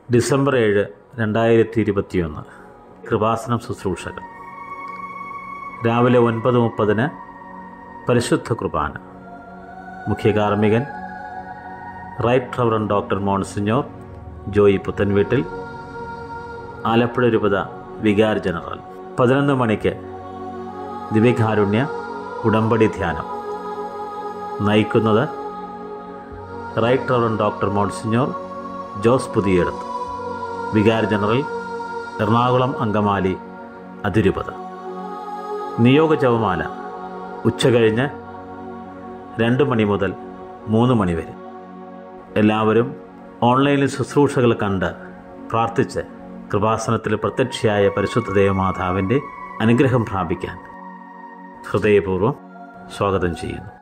December ഏഴ് രണ്ടായിരത്തി ഇരുപത്തിയൊന്ന് കൃപാസനം ശുശ്രൂഷകൾ രാവിലെ ഒൻപത് മുപ്പതിന് പരിശുദ്ധ കുർബാന മുഖ്യ കാർമ്മികൻ right reverend doctor monsignor Joy Puthenveettil Alappuzha രൂപത വികാർ ജനറൽ പതിനൊന്ന് മണിക്ക് ദിവ്യകാരുണ്യ ഉടമ്പടി ധ്യാനം നയിക്കുന്നത് right reverend doctor monsignor Jose Puthiyedath vicar general Ernakulam Angamaly അതിരൂപത നിയോഗ ജപമാല ഉച്ച കഴിഞ്ഞ് രണ്ട് മണി മുതൽ മൂന്ന് മണി വരെ എല്ലാവരും ഓൺലൈനിൽ ശുശ്രൂഷകൾ കണ്ട് പ്രാർത്ഥിച്ച് കൃപാസനത്തിൽ പ്രത്യക്ഷയായ പരിശുദ്ധ ദേവമാതാവിൻ്റെ അനുഗ്രഹം പ്രാപിക്കാൻ ഹൃദയപൂർവ്വം സ്വാഗതം ചെയ്യുന്നു